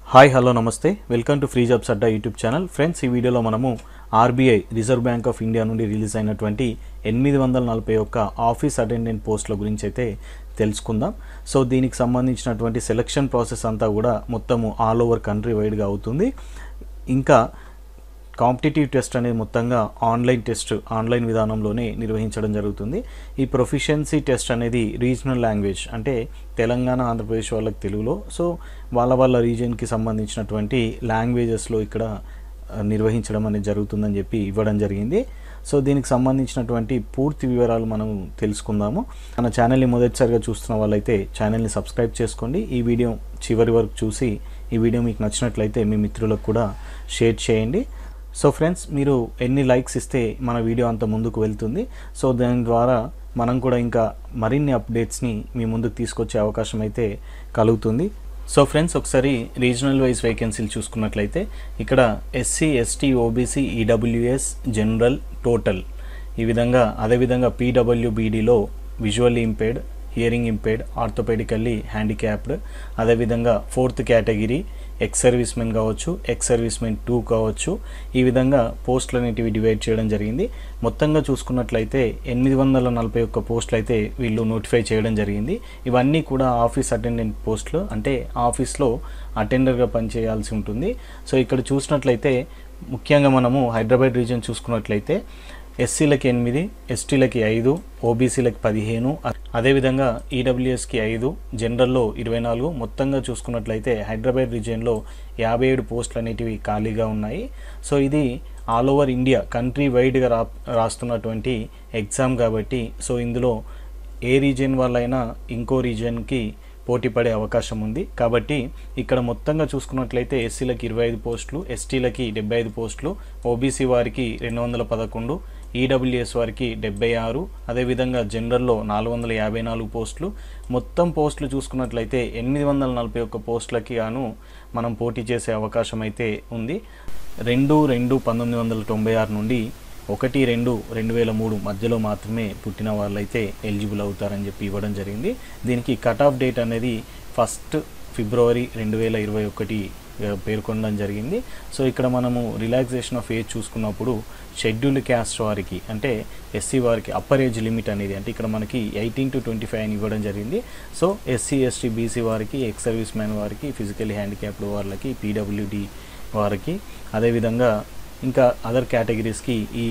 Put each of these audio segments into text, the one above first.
hi hello నమస్తే welcome to free jobs Adda YouTube channel friends ఈ వీడియోలో మనము RBI Reserve Bank of India నుండి రిలీజ్ అయినటువంటి ఎనిమిది వందల నలభై ఒక్క ఆఫీస్ అటెండెంట్ పోస్టుల గురించి అయితే తెలుసుకుందాం సో దీనికి సంబంధించినటువంటి సెలక్షన్ ప్రాసెస్ అంతా కూడా మొత్తము ఆల్ ఓవర్ కంట్రీ వైడ్గా అవుతుంది ఇంకా కాంపిటేటివ్ టెస్ట్ అనేది మొత్తంగా ఆన్లైన్ టెస్ట్ ఆన్లైన్ విధానంలోనే నిర్వహించడం జరుగుతుంది ఈ ప్రొఫిషియన్సీ టెస్ట్ అనేది రీజనల్ లాంగ్వేజ్ అంటే తెలంగాణ ఆంధ్రప్రదేశ్ వాళ్ళకి తెలుగులో సో వాళ్ళ వాళ్ళ రీజియన్కి సంబంధించినటువంటి లాంగ్వేజెస్లో ఇక్కడ ఆ, నిర్వహించడం అనేది జరుగుతుందని చెప్పి ఇవ్వడం జరిగింది సో దీనికి సంబంధించినటువంటి పూర్తి వివరాలు మనం తెలుసుకుందాము మన ఛానల్ని మొదటిసారిగా చూస్తున్న వాళ్ళైతే ఛానల్ని సబ్స్క్రైబ్ చేసుకోండి ఈ వీడియో చివరి వరకు చూసి ఈ వీడియో మీకు నచ్చినట్లయితే మీ మిత్రులకు కూడా షేర్ చేయండి సో ఫ్రెండ్స్ మీరు ఎన్ని లైక్స్ ఇస్తే మన వీడియో అంత ముందుకు వెళ్తుంది సో దాని ద్వారా మనం కూడా ఇంకా మరిన్ని అప్డేట్స్ని మీ ముందుకు తీసుకొచ్చే అవకాశం అయితే కలుగుతుంది సో ఫ్రెండ్స్ ఒకసారి రీజనల్ వైజ్ వేకెన్సీలు చూసుకున్నట్లయితే ఇక్కడ SC ST OBC EWS general total ఈ విధంగా అదేవిధంగా పీడబ్ల్యూబీడీలో visually impaired hearing impaired orthopaedically handicapped అదేవిధంగా fourth category ex servicemen కావచ్చు ఎక్స్ సర్వీస్ మెన్ టూ కావచ్చు ఈ విధంగా పోస్టులు అనేటివి డివైడ్ చేయడం జరిగింది మొత్తంగా చూసుకున్నట్లయితే ఎనిమిది వందల నలభై ఒక్క పోస్టులు అయితే వీళ్ళు నోటిఫై చేయడం జరిగింది ఇవన్నీ కూడా ఆఫీస్ అటెండెంట్ పోస్టులు అంటే ఆఫీస్లో అటెండర్గా పనిచేయాల్సి ఉంటుంది సో ఇక్కడ చూసినట్లయితే ముఖ్యంగా మనము హైదరాబాద్ రీజియన్ చూసుకున్నట్లయితే ఎస్సీలకి ఎనిమిది ఎస్టీలకి ఐదు ఓబీసీలకి పదిహేను అ- అదేవిధంగా ఈడబ్ల్యూఎస్కి ఐదు జనరల్లో ఇరవై నాలుగు మొత్తంగా చూసుకున్నట్లయితే హైదరాబాద్ రీజియన్లో యాభై ఏడు పోస్టులు అనేటివి ఖాళీగా ఉన్నాయి సో ఇది ఆల్ ఓవర్ ఇండియా కంట్రీ వైడ్గా రా రాస్తున్నటువంటి ఎగ్జామ్ కాబట్టి సో ఇందులో ఏ రీజియన్ వాళ్ళైనా ఇంకో రీజియన్కి పోటీ పడే అవకాశం ఉంది కాబట్టి ఇక్కడ మొత్తంగా చూసుకున్నట్లయితే ఎస్సీలకి ఇరవై ఐదు పోస్టులు ఎస్టీలకి డెబ్బై ఐదు పోస్టులు ఓబీసీ వారికి రెండు వందల పదకొండు ఈడబ్ల్యూఎస్ వారికి డెబ్బై ఆరు అదేవిధంగా జనరల్లో నాలుగు వందల యాభై నాలుగు పోస్టులు మొత్తం పోస్టులు చూసుకున్నట్లయితే ఎనిమిది వందల నలభై ఒక్క పోస్టులకి గాను మనం పోటీ చేసే అవకాశం అయితే ఉంది రెండు రెండు పంతొమ్మిది వందల తొంభై ఆరు నుండి ఒకటి రెండు రెండు వేల మూడు మధ్యలో మాత్రమే పుట్టిన వాళ్ళైతే ఎలిజిబుల్ అవుతారని చెప్పి ఇవ్వడం జరిగింది దీనికి కట్ ఆఫ్ డేట్ అనేది ఫస్ట్ ఫిబ్రవరి రెండు వేల ఇరవై ఒకటి ఆ, పేర్కొనడం జరిగింది సో ఇక్కడ మనము రిలాక్సేషన్ ఆఫ్ ఏజ్ చూసుకున్నప్పుడు షెడ్యూల్డ్ క్యాస్ట్ వారికి అంటే ఎస్సీ వారికి అప్పర్ ఏజ్ లిమిట్ అనేది అంటే ఇక్కడ మనకి ఎయిటీన్ టు ట్వంటీ ఫైవ్ అని ఇవ్వడం జరిగింది సో ఎస్సీ ఎస్టీ బీసీ వారికి ఎక్స్ సర్వీస్ మ్యాన్ వారికి ఫిజికల్లీ హ్యాండిక్యాప్డ్ వాళ్ళకి పీడబ్ల్యూడి వారికి అదేవిధంగా ఇంకా అదర్ కేటగిరీస్కి ఈ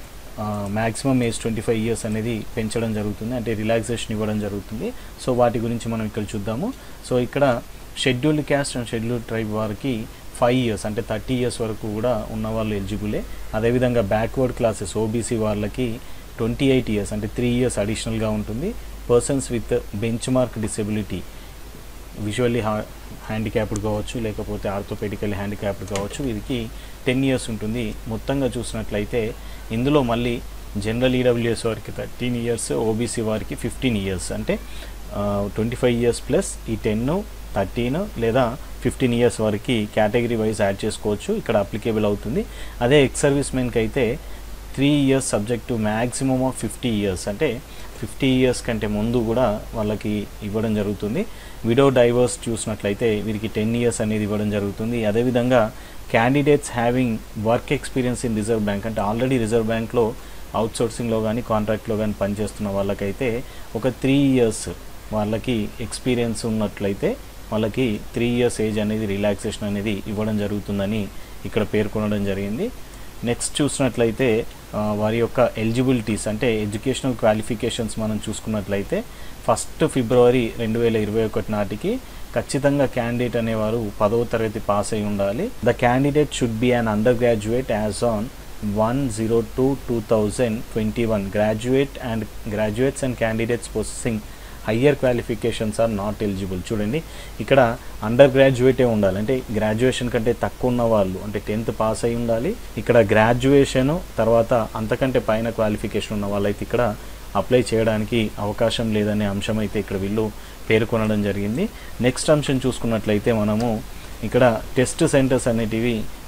maximum age twenty five years అనేది పెంచడం జరుగుతుంది అంటే రిలాక్సేషన్ ఇవ్వడం జరుగుతుంది సో వాటి గురించి మనం ఇక్కడ చూద్దాము సో ఇక్కడ scheduled caste and scheduled tribe వారికి ఫైవ్ ఇయర్స్ అంటే థర్టీ ఇయర్స్ వరకు కూడా ఉన్న వాళ్ళు ఎలిజిబులే అదేవిధంగా బ్యాక్వర్డ్ క్లాసెస్ ఓబీసీ వాళ్ళకి ట్వంటీ ఎయిట్ ఇయర్స్ అంటే త్రీ ఇయర్స్ అడిషనల్గా ఉంటుంది persons with bench mark disability visually హా హ్యాండిక్యాప్డ్ కావచ్చు లేకపోతే ఆర్థోపెడికల్ హ్యాండిక్యాప్డ్ కావచ్చు వీరికి టెన్ ఇయర్స్ ఉంటుంది మొత్తంగా చూసినట్లయితే ఇందులో మళ్ళీ జనరల్ ఈడబ్ల్యూఎస్ వారికి థర్టీన్ ఇయర్స్ ఓబీసీ వారికి ఫిఫ్టీన్ ఇయర్స్ అంటే ట్వంటీ ఫైవ్ ఇయర్స్ ప్లస్ ఈ టెన్ థర్టీన్ లేదా ఫిఫ్టీన్ ఇయర్స్ వరకు కేటగిరీ వైజ్ యాడ్ చేసుకోవచ్చు ఇక్కడ అప్లికేబుల్ అవుతుంది అదే ఎక్స్ సర్వీస్ మెన్కి అయితే three years subject to maximum of fifty years అంటే ఫిఫ్టీ ఇయర్స్ కంటే ముందు కూడా వాళ్ళకి ఇవ్వడం జరుగుతుంది విడో డైవర్స్ చూసినట్లయితే వీరికి టెన్ ఇయర్స్ అనేది ఇవ్వడం జరుగుతుంది అదేవిధంగా candidates having work experience in reserve bank అంటే ఆల్రెడీ రిజర్వ్ బ్యాంక్లో అవుట్సోర్సింగ్లో కానీ కాంట్రాక్ట్లో కానీ పనిచేస్తున్న వాళ్ళకైతే ఒక త్రీ ఇయర్స్ వాళ్ళకి ఎక్స్పీరియన్స్ ఉన్నట్లయితే వాళ్ళకి త్రీ ఇయర్స్ ఏజ్ అనేది రిలాక్సేషన్ అనేది ఇవ్వడం జరుగుతుందని ఇక్కడ పేర్కొనడం జరిగింది నెక్స్ట్ చూసినట్లయితే ఆ, వారి యొక్క ఎలిజిబిలిటీస్ అంటే ఎడ్యుకేషనల్ క్వాలిఫికేషన్స్ మనం చూసుకున్నట్లయితే ఫస్ట్ ఫిబ్రవరి రెండు వేల ఇరవై ఒకటి నాటికి ఖచ్చితంగా క్యాండిడేట్ అనేవారు పదవ తరగతి పాస్ అయి ఉండాలి the candidate should be an undergraduate as on one zero two two thousand twenty one graduate and graduates and candidates possessing higher qualifications are not eligible చూడండి ఇక్కడ అండర్ గ్రాడ్యుయేటే ఉండాలి అంటే గ్రాడ్యుయేషన్ కంటే తక్కువ ఉన్న వాళ్ళు అంటే టెన్త్ పాస్ అయి ఉండాలి ఇక్కడ గ్రాడ్యుయేషన్ తర్వాత అంతకంటే పైన క్వాలిఫికేషన్ ఉన్న వాళ్ళైతే ఇక్కడ అప్లై చేయడానికి అవకాశం లేదనే అంశం అయితే ఇక్కడ వీళ్ళు పేర్కొనడం జరిగింది నెక్స్ట్ అంశం చూసుకున్నట్లయితే మనము ఇక్కడ టెస్ట్ సెంటర్స్ అనేటివి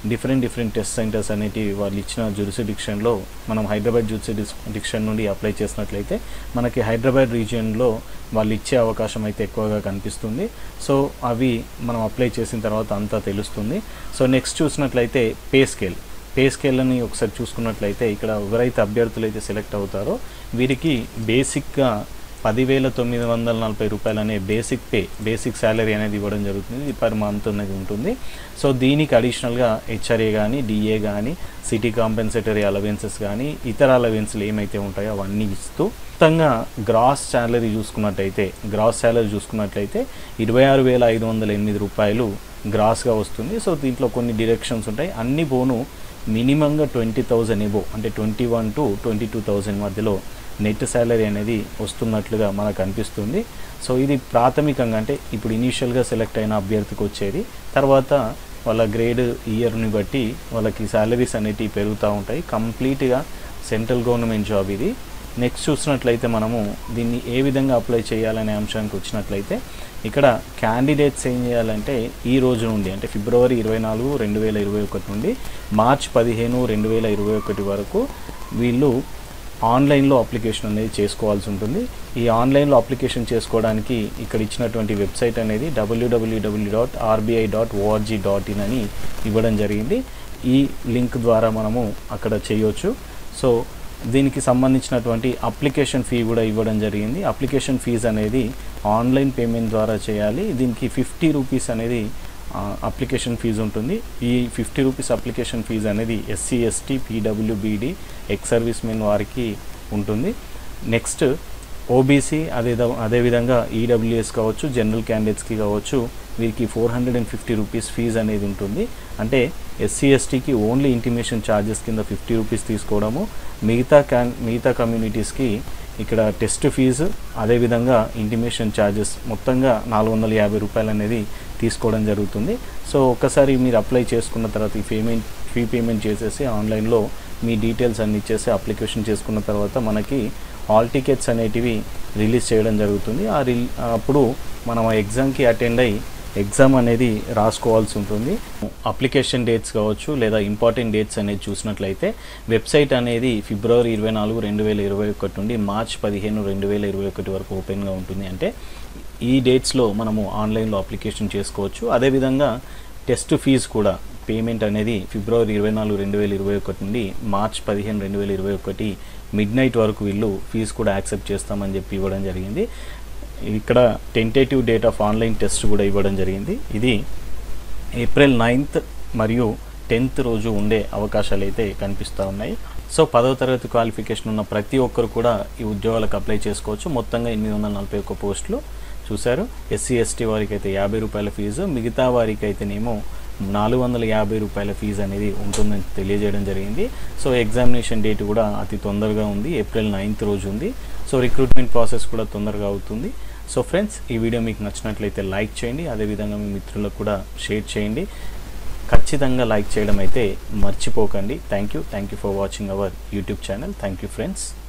డిఫరెంట్ డిఫరెంట్ టెస్ట్ సెంటర్స్ అనేటివి వాళ్ళు ఇచ్చిన జురిసిడిక్షన్లో మనం హైదరాబాద్ జురిసిడిక్షన్ నుండి అప్లై చేసినట్లయితే మనకి హైదరాబాద్ రీజియన్లో వాళ్ళు ఇచ్చే అవకాశం అయితే ఎక్కువగా కనిపిస్తుంది సో అవి మనం అప్లై చేసిన తర్వాత అంతా తెలుస్తుంది సో నెక్స్ట్ చూసినట్లయితే పే స్కేల్ పే స్కేల్ని ఒకసారి చూసుకున్నట్లయితే ఇక్కడ ఎవరైతే అభ్యర్థులు అయితే సెలెక్ట్ అవుతారో వీరికి బేసిక్గా పదివేల తొమ్మిది వందల నలభై రూపాయలు అనే బేసిక్ పే బేసిక్ శాలరీ అనేది ఇవ్వడం జరుగుతుంది ఇది పర్ మంత్ అనేది ఉంటుంది సో దీనికి అడిషనల్గా హెచ్ఆర్ఏ కానీ డిఏ కానీ సిటీ కాంపెన్సేటరీ అలవెన్సెస్ కానీ ఇతర అలవెన్స్లు ఏమైతే ఉంటాయో అవన్నీ ఇస్తూ మొత్తంగా గ్రాస్ శాలరీ చూసుకున్నట్లయితే గ్రాస్ శాలరీ చూసుకున్నట్లయితే ఇరవై ఆరు వేల ఐదు వందల ఎనిమిది రూపాయలు గ్రాస్గా వస్తుంది సో దీంట్లో కొన్ని డిరెక్షన్స్ ఉంటాయి అన్ని పోను మినిమంగా ట్వంటీ థౌజండ్ ఎబో అంటే twenty one to twenty two thousand మధ్యలో నెట్ శాలరీ అనేది వస్తున్నట్లుగా మనకు అనిపిస్తుంది సో ఇది ప్రాథమికంగా అంటే ఇప్పుడు ఇనీషియల్గా సెలెక్ట్ అయిన అభ్యర్థికి వచ్చేది తర్వాత వాళ్ళ గ్రేడ్ ఇయర్ని బట్టి వాళ్ళకి శాలరీస్ అనేటివి పెరుగుతూ ఉంటాయి కంప్లీట్గా సెంట్రల్ గవర్నమెంట్ జాబ్ ఇది నెక్స్ట్ చూసినట్లయితే మనము దీన్ని ఏ విధంగా అప్లై చేయాలనే అంశానికి వచ్చినట్లయితే ఇక్కడ క్యాండిడేట్స్ ఏం చేయాలంటే ఈ రోజు నుండి అంటే ఫిబ్రవరి ఇరవై నాలుగు రెండు వేల ఇరవై ఒకటి నుండి మార్చ్ పదిహేను రెండు వేల ఇరవై ఒకటి వరకు వీళ్ళు ఆన్లైన్లో అప్లికేషన్ అనేది చేసుకోవాల్సి ఉంటుంది ఈ ఆన్లైన్లో అప్లికేషన్ చేసుకోవడానికి ఇక్కడ ఇచ్చినటువంటి వెబ్సైట్ అనేది WWW dot RBI dot ORG dot in అని ఇవ్వడం జరిగింది ఈ లింక్ ద్వారా మనము అక్కడ చేయొచ్చు సో దీనికి సంబంధించినటువంటి అప్లికేషన్ ఫీ కూడా ఇవ్వడం జరిగింది అప్లికేషన్ ఫీజు అనేది ఆన్లైన్ పేమెంట్ ద్వారా చేయాలి దీనికి ఫిఫ్టీ రూపీస్ అనేది అప్లికేషన్ ఫీజు ఉంటుంది ఈ ఫిఫ్టీ రూపీస్ అప్లికేషన్ ఫీజు అనేది ఎస్సీ ఎస్టీ పీడబ్ల్యూబీడి ఎక్స్ సర్వీస్ మెన్ వారికి ఉంటుంది నెక్స్ట్ ఓబీసీ అదే అదేవిధంగా ఈడబ్ల్యూఎస్ కావచ్చు జనరల్ క్యాండిడేట్స్కి కావచ్చు వీరికి four hundred and fifty rupees fees అనేది ఉంటుంది అంటే ఎస్సీ ఎస్టీకి ఓన్లీ ఇంటిమేషన్ ఛార్జెస్ కింద ఫిఫ్టీ రూపీస్ తీసుకోవడము మిగతా క్యాన్ మిగతా కమ్యూనిటీస్కి ఇక్కడ టెస్ట్ ఫీజు అదేవిధంగా ఇంటిమేషన్ ఛార్జెస్ మొత్తంగా నాలుగు వందల యాభై రూపాయలు అనేది తీసుకోవడం జరుగుతుంది సో ఒక్కసారి మీరు అప్లై చేసుకున్న తర్వాత ఈ పేమెంట్ ఫీ పేమెంట్ చేసేసి ఆన్లైన్లో మీ డీటెయిల్స్ అన్ని ఇచ్చేసి అప్లికేషన్ చేసుకున్న తర్వాత మనకి హాల్ టికెట్స్ అనేటివి రిలీజ్ చేయడం జరుగుతుంది ఆ రిల్ అప్పుడు మనం ఆ ఎగ్జామ్కి అటెండ్ అయ్యి ఎగ్జామ్ అనేది రాసుకోవాల్సి ఉంటుంది అప్లికేషన్ డేట్స్ కావచ్చు లేదా ఇంపార్టెంట్ డేట్స్ అనేది చూసినట్లయితే వెబ్సైట్ అనేది ఫిబ్రవరి ఇరవై నాలుగు రెండు వేల ఇరవై ఒకటి నుండి మార్చ్ పదిహేను రెండు వేల ఇరవై ఒకటి వరకు ఓపెన్గా ఉంటుంది అంటే ఈ డేట్స్లో మనము ఆన్లైన్లో అప్లికేషన్ చేసుకోవచ్చు అదేవిధంగా టెస్ట్ ఫీజు కూడా పేమెంట్ అనేది ఫిబ్రవరి ఇరవై నాలుగు రెండు వేల ఇరవై ఒకటి నుండి మార్చ్ పదిహేను రెండు వేల ఇరవై ఒకటి మిడ్ నైట్ వరకు వీళ్ళు ఫీజు కూడా యాక్సెప్ట్ చేస్తామని చెప్పి ఇవ్వడం జరిగింది ఇక్కడ tentative date of online test కూడా ఇవ్వడం జరిగింది ఇది ఏప్రిల్ నైన్త్ మరియు టెన్త్ రోజు ఉండే అవకాశాలు అయితే కనిపిస్తూ ఉన్నాయి సో పదవ తరగతి క్వాలిఫికేషన్ ఉన్న ప్రతి ఒక్కరు కూడా ఈ ఉద్యోగాలకు అప్లై చేసుకోవచ్చు మొత్తంగా ఎనిమిది వందల నలభై ఒక్క పోస్టులు చూశారు ఎస్సీ ఎస్టీ వారికి అయితే యాభై రూపాయల ఫీజు మిగతా వారికి అయితేనేమో నాలుగు వందల యాభై రూపాయల ఫీజు అనేది ఉంటుందని తెలియజేయడం జరిగింది సో ఎగ్జామినేషన్ డేట్ కూడా అతి తొందరగా ఉంది ఏప్రిల్ నైన్త్ రోజు ఉంది సో రిక్రూట్మెంట్ ప్రాసెస్ కూడా తొందరగా అవుతుంది సో ఫ్రెండ్స్ ఈ వీడియో మీకు నచ్చినట్లయితే లైక్ చేయండి అదేవిధంగా మీ మిత్రులకు కూడా షేర్ చేయండి ఖచ్చితంగా లైక్ చేయడం అయితే మర్చిపోకండి thank you thank you for watching our YouTube channel thank you friends